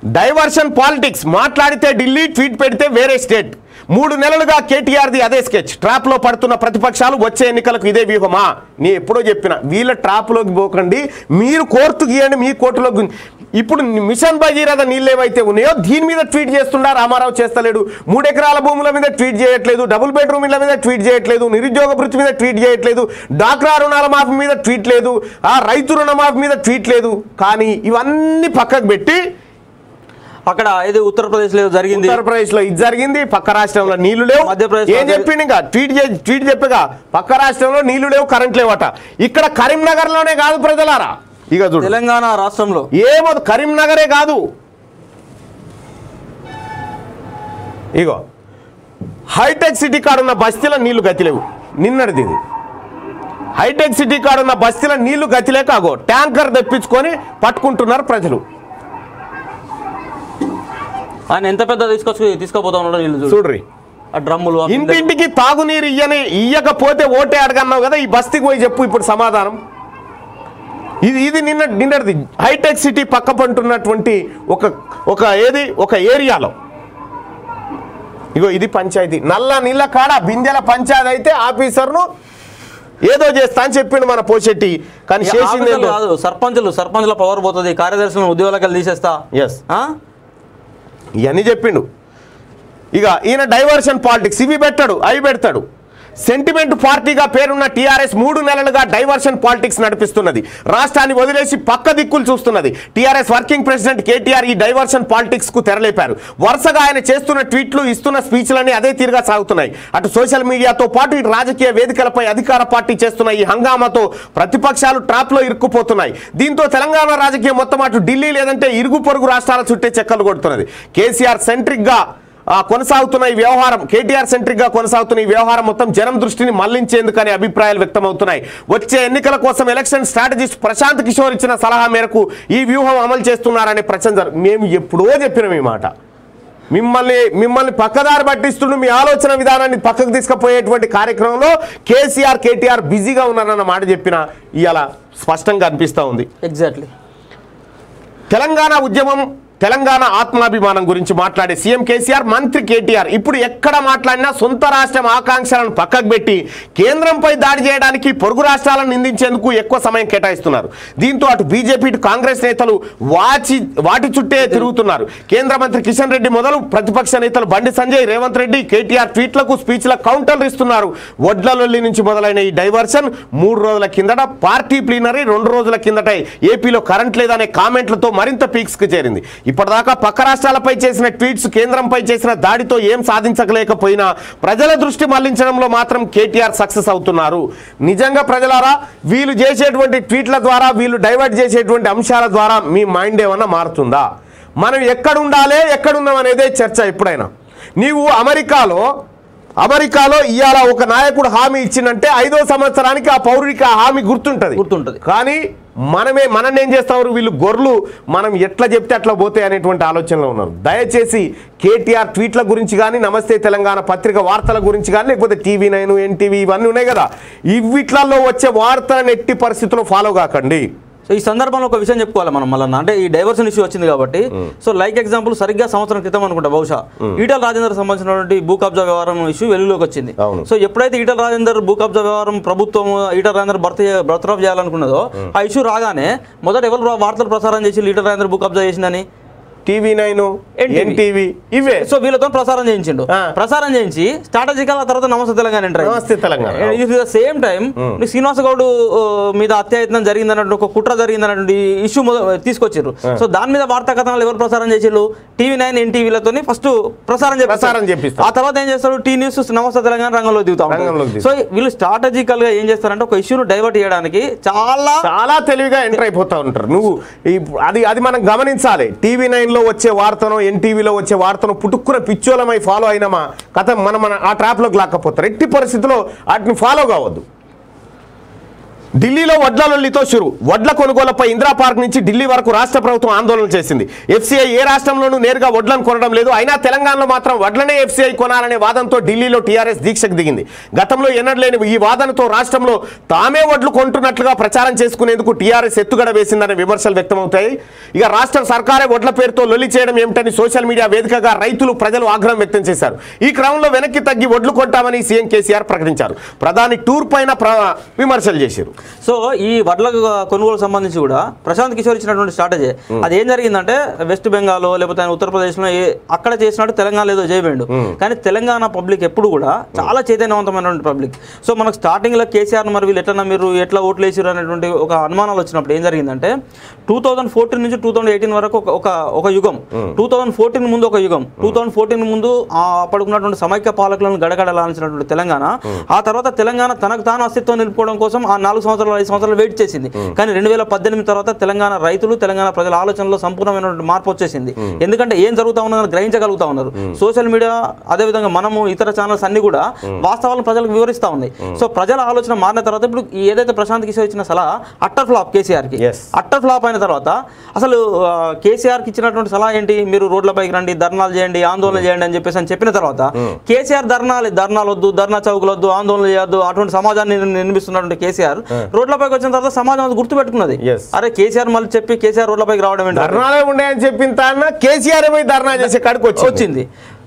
Diversion politics మాట్లాడితే Delhi tweet పెడితే వేరే స్టేట్ మూడు నెలలుగా కేటీఆర్ది అదే స్కెచ్ ట్రాప్ లో పడుతున్న ప్రతిపక్షాలు వచ్చే ఎన్నికలకు ఇదే వ్యూహమా నీ ఎప్పుడో చెప్పిన వీళ్ళ ట్రాప్ లోకి పోకండి మీరు కోర్టు గీయండి మీ కోర్టులో గు- ఇప్పుడు మిషన్ భగీరథ నీళ్ళు ఏవైతే ఉన్నాయో దీని మీద ట్వీట్ చేస్తుండా రామారావు చేస్తలేడు మూడెకరాల భూముల మీద ట్వీట్ చేయట్లేదు డబుల్ బెడ్రూమ్ ఇళ్ల మీద ట్వీట్ చేయట్లేదు నిరుద్యోగ భృతి మీద ట్వీట్ చేయట్లేదు డాక్రా రుణాల మాఫీ మీద ట్వీట్ లేదు ఆ రైతు రుణమాఫీ మీద ట్వీట్ లేదు కానీ ఇవన్నీ పక్కకు పెట్టి అక్కడ ఇది ఉత్తరప్రదేశ్ లో జరిగింది ఉత్తరప్రదేశ్ లో ఇది జరిగింది పక్క రాష్ట్రంలో నీళ్లు లేవు మధ్యప్రదేశ్లో ఏం చెప్పిండు ఇంకా ట్వీట్ చే- ట్వీట్ చెప్పగా పక్క రాష్ట్రంలో నీళ్లు లేవు కరెంట్ లేవట ఇక్కడ కరీంనగర్ లోనే కాదు ప్రజలారా ఇక చూడు తెలంగాణ రాష్ట్రంలో ఏమో కరీంనగరే కాదు ఇగో హైటెక్ సిటీ కాడున్న బస్తీలో నీళ్లు గతిలేవు నిన్నటిది ఇది హైటెక్ సిటీ కాడున్న బస్తీలో నీళ్లు గతిలేక అగో ట్యాంకర్ తెప్పించుకొని పట్టుకుంటున్నారు ప్రజలు ఆయన ఎంత పెద్ద తీసుకొచ్చి తీసుకుపోతా ఉన్నాడో నీళ్ళు చూడు చూడ్రి ఆ డ్రమ్ములు ఆ బిందెలు. ఇంటింటికి తాగునీరు ఇయ్యని ఇయ్యకపోతే ఓటే అడగన్నావు కదా ఈ బస్తీకి పోయి చెప్పు ఇప్పుడు సమాధానం ఇది ఇది నిన్న నిన్నటిది హైటెక్ సిటీ పక్క పంటున్నటువంటి ఒక ఒక ఏది ఒక ఏరియాలో ఇగో ఇది పంచాయతీ నల్ల నీళ్ళ కాడ బిందెల పంచాయతీ అయితే ఆఫీసర్ను ఏదో చేస్తా అని చెప్పిండు మన పోషెట్టి కానీ ఏ చేసింది ఆఫీసర్లు ఏందో. కాదు సర్పంచులు సర్పంచుల పవర్ పోతుంది కార్యదర్శులను ఉద్యోగాలకు తీసేస్తా Yes. ఆ? ఇవన్నీ చెప్పిండు ఇక ఈయన డైవర్షన్ పాలిటిక్స్ ఇవి పెట్టాడు అవి పెడతాడు సెంటిమెంట్ పార్టీగా పేరున్న టీఆర్ఎస్ మూడు నెలలుగా డైవర్షన్ పాలిటిక్స్ నడిపిస్తున్నది రాష్ట్రాన్ని వదిలేసి పక్క దిక్కులు చూస్తున్నది టీఆర్ఎస్ వర్కింగ్ ప్రెసిడెంట్ కేటీఆర్ ఈ డైవర్షన్ పాలిటిక్స్ కు తెరలేపారు వరుసగా ఆయన చేస్తున్న ట్వీట్లు ఇస్తున్న స్పీచ్లన్నీ అదే తీరుగా సాగుతున్నాయి అటు సోషల్ మీడియాతో పాటు ఇటు రాజకీయ వేదికలపై అధికార పార్టీ చేస్తున్న ఈ హంగామాతో ప్రతిపక్షాలు ట్రాప్ లో ఇరుక్కుపోతున్నాయి దీంతో తెలంగాణ రాజకీయం మొత్తం అటు ఢిల్లీ లేదంటే ఇరుగు పొరుగు రాష్ట్రాల చుట్టే చెక్కలు కొడుతున్నది కేసీఆర్ సెంట్రిక్ గా ఆ, కొనసాగుతున్న ఈ వ్యవహారం కేటీఆర్ సెంట్రిక్ గా కొనసాగుతున్న ఈ వ్యవహారం మొత్తం జనం దృష్టిని మళ్లించేందుకనే అభిప్రాయాలు వ్యక్తమవుతున్నాయి వచ్చే ఎన్నికల కోసం ఎలక్షన్ స్ట్రాటజిస్ట్ ప్రశాంత్ కిషోర్ ఇచ్చిన సలహా మేరకు ఈ వ్యూహం అమలు చేస్తున్నారనే ప్రశ్న జరు- మేము ఎప్పుడో చెప్పినాం ఈ మాట మిమ్మల్ని మిమ్మల్ని పక్కదారి పట్టిస్తుండు మీ ఆలోచన విధానాన్ని పక్కకు తీసుకుపోయేటువంటి కార్యక్రమంలో కేసీఆర్ కేటీఆర్ బిజీగా ఉన్నారన్న మాట చెప్పిన ఇవాళ స్పష్టంగా అనిపిస్తూ ఉంది ఎగ్జాక్ట్లీ తెలంగాణ ఉద్యమం తెలంగాణ ఆత్మాభిమానం గురించి మాట్లాడే సీఎం కేసీఆర్ మంత్రి కేటీఆర్ ఇప్పుడు ఎక్కడ మాట్లాడినా సొంత రాష్ట్రం ఆకాంక్షలను పక్కకు పెట్టి కేంద్రంపై దాడి చేయడానికి పొరుగు రాష్ట్రాలను నిందించేందుకు ఎక్కువ సమయం కేటాయిస్తున్నారు దీంతో అటు బీజేపీ ఇటు కాంగ్రెస్ నేతలు వాచి వాటి చుట్టే తిరుగుతున్నారు కేంద్ర మంత్రి కిషన్ రెడ్డి మొదలు ప్రతిపక్ష నేతలు బండి సంజయ్ రేవంత్ రెడ్డి కేటీఆర్ ట్వీట్లకు స్పీచ్లకు కౌంటర్లు ఇస్తున్నారు వడ్లలొల్లి నుంచి మొదలైన ఈ డైవర్షన్ మూడు రోజుల కిందట పార్టీ ప్లీనరీ రెండు రోజుల కిందట ఏపీలో కరెంట్ లేదనే కామెంట్లతో మరింత పీక్స్ కు చేరింది ఇప్పటిదాకా పక్క రాష్ట్రాలపై చేసిన ట్వీట్స్ కేంద్రంపై చేసిన దాడితో ఏం సాధించలేకపోయినా ప్రజల దృష్టి మళ్లించడంలో మాత్రం కేటీఆర్ సక్సెస్ అవుతున్నారు నిజంగా ప్రజలారా వీళ్ళు చేసేటువంటి ట్వీట్ల ద్వారా వీళ్ళు డైవర్ట్ చేసేటువంటి అంశాల ద్వారా మీ మైండ్ ఏమన్నా మారుతుందా మనం ఎక్కడ ఉండాలి ఎక్కడున్నాం అనేదే చర్చ ఎప్పుడైనా నీవు అమెరికాలో అమెరికాలో ఇవాళ ఒక నాయకుడు హామీ ఇచ్చిందంటే ఐదో సంవత్సరానికి ఆ పౌరుడికి ఆ హామీ గుర్తుంటది గుర్తుంటది. కానీ మనమే మనం ఏం చేస్తాం వీళ్ళు గొర్రెలు మనం ఎట్లా చెప్తే అట్లా పోతాయి అనేటువంటి ఆలోచనలో ఉన్నారు దయచేసి కేటీఆర్ ట్వీట్ల గురించి కానీ నమస్తే తెలంగాణ పత్రిక వార్తల గురించి కానీ లేకపోతే టీవీ నైన్ ఎన్టీవీ ఇవన్నీ ఉన్నాయి కదా ఇవిట్లలో వచ్చే వార్తలను ఎట్టి పరిస్థితుల్లో ఫాలో కాకండి సో ఈ సందర్భంలో ఒక విషయం చెప్పుకోవాలి మనం మళ్ళీ అంటే ఈ డైవర్షన్ ఇష్యూ వచ్చింది కాబట్టి సో లైక్ ఎగ్జాంపుల్ సరిగ్గా సంవత్సరం క్రితం అనుకుంటా బహుశా ఈటల రాజేందర్ సంబంధించినటువంటి భూ కబ్జా వ్యవహారం ఇష్యూ వెలుగులోకి వచ్చింది అవును. సో ఎప్పుడైతే ఈటల రాజేందర్ భూ కబ్జా వ్యవహారం ప్రభుత్వం ఈటల రాజేందర్ భర్త బర్తరఫ్ చేయాలనుకున్నదో ఆ ఇష్యూ రాగానే మొదట ఎవరు వార్తలు ప్రసారం చేసి ఈటల రాజేందర్ భూ కబ్జా చేసిందని టీవీ నైన్ NTV. ఎన్టీవీ ఇవే సో వీళ్ళతో ప్రసారం చేయించిండు ఆ. ప్రసారం చేయించి స్ట్రాటజికల్ ఆ తర్వాత నమస్తే Telangana enter Namaste Telangana. Same time Srinivas Goud ఆ, మీద అత్యాయత్నం జరిగిందన్నట్టు ఒక కుట్ర జరిగిందన్నటువంటి ఇష్యూ తీసుకొచ్చారు సో దాని మీద వార్తా కథనాలు ఎవరు ప్రసారం చేసిళ్ళు టీవీ నైన్ ఎన్టీవీలతో ఫస్ట్ ప్రసారం చేపిస్తారు. ప్రసారం చేపిస్తారు. ఆ తర్వాత ఏం చేస్తారు టీ న్యూస్ నమస్తే తెలంగాణ రంగంలో దిగుతా ఉంటారు. రంగంలోకి సో వీళ్ళు స్ట్రాటజికల్ గా ఏం చేస్తారంటే ఒక ఇష్యూను డైవర్ట్ చేయడానికి చాలా చాలా తెలివిగా ఎంటర్ అయిపోతా ఉంటారు నువ్వు ఈ- అది అది మనం గమనించాలి టీవీ నైన్ లో వచ్చే వార్తను ఎన్టీవీలో వచ్చే వార్తను పుట్టుక్కున పిచ్చోలమై ఫాలో అయినామా కథ మనం మన ఆ ట్రాప్ లోకి లాక్కపోతారు ఎట్టి పరిస్థితిలో వాటిని ఫాలో కావద్దు ఢిల్లీలో వడ్ల లొల్లితో షురు వడ్ల కొనుగోలుపై ఇందిరా పార్క్ నుంచి ఢిల్లీ వరకు రాష్ట్ర ప్రభుత్వం ఆందోళన చేసింది ఎఫ్సీఐ ఏ రాష్ట్రంలోనూ నేరుగా వడ్లను కొనడం లేదు అయినా తెలంగాణలో మాత్రం వడ్లనే ఎఫ్సీఐ కొనాలనే వాదనతో ఢిల్లీలో టీఆర్ఎస్ దీక్షకు దిగింది గతంలో ఎన్నడలేని ఈ వాదనతో రాష్ట్రంలో తామే వడ్లు కొంటున్నట్లుగా ప్రచారం చేసుకునేందుకు టీఆర్ఎస్ ఎత్తుగడ వేసిందనే విమర్శలు వ్యక్తమవుతాయి ఇక రాష్ట్ర సర్కారే వడ్ల పేరుతో లొల్లి చేయడం ఏమిటని సోషల్ మీడియా వేదికగా రైతులు ప్రజలు ఆగ్రహం వ్యక్తం చేశారు ఈ క్రమంలో వెనక్కి తగ్గి వడ్లు కొంటామని సీఎం కేసీఆర్ ప్రకటించారు ప్రధాని టూర్ పైన ప్ర- విమర్శలు చేశారు సో ఈ వడ్ల కొనుగోలు సంబంధించి కూడా ప్రశాంత్ కిషోర్ ఇచ్చినటువంటి స్ట్రాటజీ అది ఏం జరిగిందంటే వెస్ట్ బెంగాల్ లేకపోతే ఆయన ఉత్తరప్రదేశ్లో ఏ- అక్కడ చేసినట్టు తెలంగాణలో ఏదో చేయబోయిండు కానీ తెలంగాణ పబ్లిక్ ఎప్పుడు కూడా చాలా చైతన్యవంతమైనటువంటి పబ్లిక్ సో మనకు స్టార్టింగ్ లో కేసీఆర్ మరి వీళ్ళు ఎట్లా మీరు ఎట్లా ఓట్లు వేసారు అనేటువంటి ఒక అనుమానాలు వచ్చినప్పుడు ఏం జరిగిందంటే టూ థౌసండ్ ఫోర్టీన్ నుంచి టూ థౌసండ్ ఎయిటీన్ వరకు ఒక- ఒక ఒక యుగం టూ థౌసండ్ ఫోర్టీన్ ముందు ఒక యుగం టూ థౌసండ్ ఫోర్టీన్ ముందు ఆ అప్పటికున్నటువంటి సమైక్య పాలకులను గడగడలాల్సినటువంటి తెలంగాణ ఆ తర్వాత తెలంగాణ తనకు తాను అస్తిత్వం నిలుపుకోవడం కోసం ఆ నాలుగు సంవత్సరాలు ఐదు సంవత్సరాలు వెయిట్ చేసింది కానీ రెండు వేల పద్దెనిమిది తర్వాత తెలంగాణ రైతులు తెలంగాణ ప్రజల ఆలోచనలో సంపూర్ణమైనటువంటి మార్పు వచ్చేసింది ఎందుకంటే ఏం జరుగుతా ఉన్నదని గ్రహించగలుగుతా ఉన్నారు సోషల్ మీడియా అదేవిధంగా మనము ఇతర ఛానల్స్ అన్ని కూడా వాస్తవాలను ప్రజలకు వివరిస్తా ఉంది సో ప్రజల ఆలోచన మారిన తర్వాత ఇప్పుడు ఈ ఏదైతే ప్రశాంత్ కిషోర్ ఇచ్చిన సలహా అట్టర్ ఫ్లాప్ కేసీఆర్ కి Yes. అట్టర్ ఫ్లాప్ అయిన తర్వాత అసలు ఆ, కేసీఆర్ కి ఇచ్చినటువంటి సలహా ఏంటి మీరు రోడ్లపైకి రండి ధర్నాలు చేయండి ఆందోళన చేయండి అని చెప్పేసి అని చెప్పిన తర్వాత కేసీఆర్ ధర్నాలు ధర్నాలు వద్దు ధర్నా చౌకులు వద్దు ఆందోళన చేయొద్దు అటువంటి సమాజాన్ని నిర్- నిర్మిస్తున్నటువంటి కేసీఆర్ రోడ్లపైకి వచ్చిన తర్వాత సమాజం అది గుర్తుపెట్టుకున్నది Yes. అరే కేసీఆర్ మళ్ళీ చెప్పి కేసీఆర్ రోడ్లపైకి రావడం ఏంటి ధర్నాలే ఉన్నాయని చెప్పిన తాన కేసీఆర్ పోయి ధర్నా చేసే కాడికి వచ్చింది వచ్చింది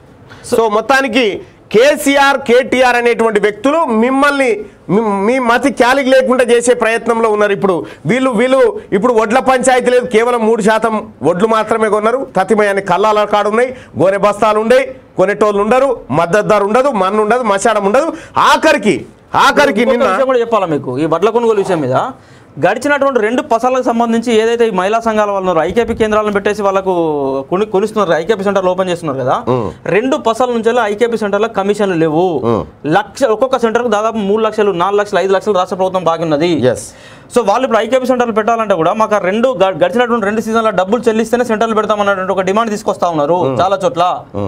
సో మొత్తానికి కేసీఆర్ కేటీఆర్ అనేటువంటి వ్యక్తులు మిమ్మల్ని మీ- మీ మతి క్యాలికి లేకుండా చేసే ప్రయత్నంలో ఉన్నారు ఇప్పుడు వీళ్ళు వీళ్ళు ఇప్పుడు వడ్ల పంచాయతీ లేదు కేవలం మూడు శాతం వడ్లు మాత్రమే కొన్నారు తతిమయాన్ని కల్లాల కాడు ఉన్నాయి గోనె బస్తాలు ఉన్నాయి కొనేటోళ్ళు ఉండరు మద్దతు ధర ఉండదు మన్ను ఉండదు మశానం ఉండదు ఆఖరికి ఆఖరికి ఇంకొక నిన్న విషయం కూడా చెప్పాలా మీకు ఈ వడ్ల కొనుగోలు విషయం మీద గడిచినటువంటి రెండు పసాలకు సంబంధించి ఏదైతే ఈ మహిళా సంఘాల వాళ్ళు ఉన్నారో, ఐకేపీ కేంద్రాలను పెట్టేసి వాళ్ళకు కొని కొనిస్తున్నారు ఐకేపీ సెంటర్లు ఓపెన్ చేస్తున్నారు కదా రెండు పసాల నుంచి ఐకేపీ సెంటర్ల కమిషన్లు లేవు లక్ష ఒక్కొక్క సెంటర్కు దాదాపు మూడు లక్షలు నాలుగు లక్షలు ఐదు లక్షలు రాష్ట్ర ప్రభుత్వం బాగి ఉన్నది ఎస్ సో వాళ్ళు ఇప్పుడు ఐకేపీ సెంటర్లు పెట్టాలంటే కూడా మాకు ఆ రెండు గ- గడిచినటువంటి రెండు సీజన్ల డబ్బులు చెల్లిస్తేనే సెంటర్లు పెడతామన్నటువంటి ఒక డిమాండ్ తీసుకొస్తా ఉన్నారు చాలా చోట్ల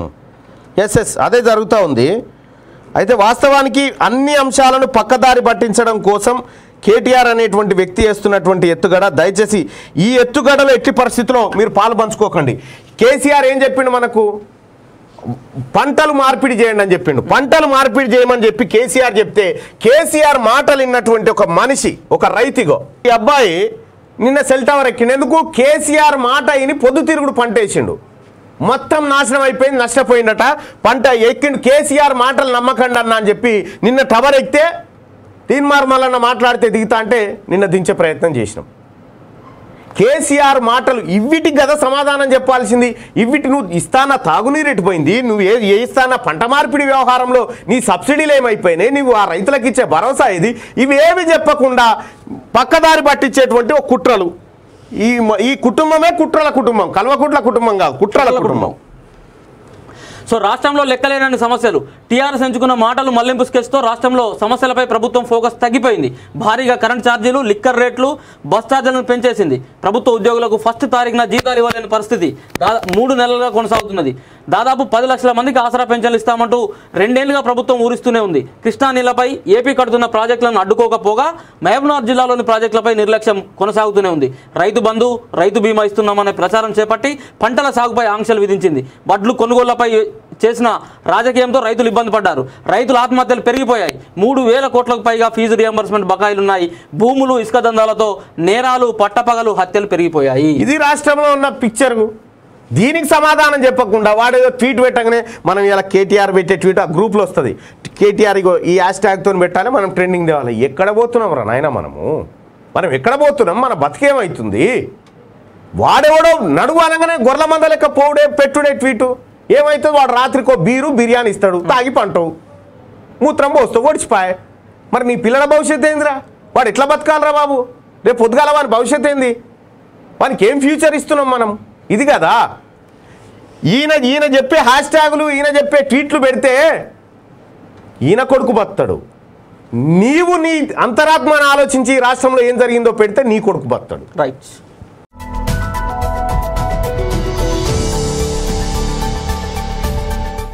ఎస్ ఎస్ అదే జరుగుతూ ఉంది అయితే వాస్తవానికి అన్ని అంశాలను పక్కదారి పట్టించడం కోసం కేటీఆర్ అనేటువంటి వ్యక్తి చేస్తున్నటువంటి ఎత్తుగడ దయచేసి ఈ ఎత్తుగడలో ఎట్టి పరిస్థితిలో మీరు పాలు పంచుకోకండి కేసీఆర్ ఏం చెప్పిండు మనకు పంటలు మార్పిడి చేయండి అని చెప్పిండు పంటలు మార్పిడి చేయమని చెప్పి కేసీఆర్ చెప్తే కేసీఆర్ మాటలు విన్నటువంటి ఒక మనిషి ఒక రైతిగో ఈ అబ్బాయి నిన్న సెల్ టవర్ ఎక్కిండు ఎందుకు కేసీఆర్ మాట విని పొద్దుతిరుగుడు పంట వేసిండు మొత్తం నాశనం అయిపోయింది నష్టపోయిందట పంట ఎక్కిండు కేసీఆర్ మాటలు నమ్మకండి అన్న అని చెప్పి నిన్న టవర్ ఎక్కితే తీన్మార్ మల్లన్న మాట్లాడితే దిగుతా అంటే నిన్న దించే ప్రయత్నం చేసినాం కేసీఆర్ మాటలు ఇవిటికి కదా సమాధానం చెప్పాల్సింది ఇవిటి నువ్వు ఇస్తానా తాగునీరు ఎట్టిపోయింది నువ్వు ఏ ఏ ఇస్తానా పంట మార్పిడి వ్యవహారంలో నీ సబ్సిడీలు ఏమైపోయినాయి నువ్వు ఆ రైతులకు ఇచ్చే భరోసా ఇది ఇవి ఏమి చెప్పకుండా పక్కదారి పట్టించేటువంటి ఒక కుట్రలు ఈ మ- ఈ కుటుంబమే కుట్రల కుటుంబం కల్వకుట్ల కుటుంబం కాదు కుట్రల కుటుంబం సో రాష్ట్రంలో లెక్కలేనన్ని సమస్యలు టీఆర్ఎస్ ఎంచుకున్న మాటలు మళ్లింపు స్కెచ్తో రాష్ట్రంలో సమస్యలపై ప్రభుత్వం ఫోకస్ తగ్గిపోయింది భారీగా కరెంట్ ఛార్జీలు లిక్కర్ రేట్లు బస్ ఛార్జీలను పెంచేసింది ప్రభుత్వ ఉద్యోగులకు ఫస్ట్ తారీఖున జీతాలు ఇవ్వలేని పరిస్థితి దాదా మూడు నెలలుగా కొనసాగుతున్నది దాదాపు పది లక్షల మందికి ఆసరా పెన్షన్లు ఇస్తామంటూ రెండేళ్లుగా ప్రభుత్వం ఊరిస్తూనే ఉంది కృష్ణా నీళ్లపై ఏపీ కడుతున్న ప్రాజెక్టులను అడ్డుకోకపోగా మహబూబ్నగర్ జిల్లాలోని ప్రాజెక్టులపై నిర్లక్ష్యం కొనసాగుతూనే ఉంది రైతు బంధు రైతు బీమా ఇస్తున్నామనే ప్రచారం చేపట్టి పంటల సాగుపై ఆంక్షలు విధించింది వడ్లు కొనుగోళ్లపై చేసిన రాజకీయంతో రైతులు ఇబ్బంది పడ్డారు రైతుల ఆత్మహత్యలు పెరిగిపోయాయి మూడు వేల కోట్లకు పైగా ఫీజు రియంబర్స్మెంట్ బకాయిలున్నాయి భూములు ఇసుక దందాలతో నేరాలు పట్టపగలు హత్యలు పెరిగిపోయాయి ఇది రాష్ట్రంలో ఉన్న పిక్చర్ దీనికి సమాధానం చెప్పకుండా వాడు ఏదో ట్వీట్ పెట్టగానే మనం ఇలా కేటీఆర్ పెట్టే ట్వీట్ ఆ గ్రూప్లో వస్తుంది కేటీఆర్ ఇగో ఈ హ్యాష్ ట్యాగ్తో పెట్టాలి మనం ట్రెండింగ్ తేవాలి ఎక్కడ పోతున్నాం రా నాయన మనము మనం ఎక్కడ పోతున్నాం మన బతికేమవుతుంది వాడెవడో నడువు అనగానే గొర్రెల మంద లెక్క పోవుడే పెట్టుడే ట్వీటు ఏమవుతుంది వాడు రాత్రికో బీరు బిర్యానీ ఇస్తాడు తాగి పంటవు మూత్రం పోస్తావు ఓడిచిపాయ మరి నీ పిల్లల భవిష్యత్తు ఏందిరా వాడు ఎట్లా బతకాలరా బాబు రేపు పొద్దుగాల వాని భవిష్యత్తు ఏంది వానికి ఏం ఫ్యూచర్ ఇస్తున్నాం మనం ఇది కదా ఈయన ఈయన చెప్పే హ్యాష్ ట్యాగులు ఈయన చెప్పే ట్వీట్లు పెడితే ఈయన కొడుకు బతాడు నీవు నీ అంతరాత్మను ఆలోచించి ఈ రాష్ట్రంలో ఏం జరిగిందో పెడితే నీ కొడుకు బతాడు రైట్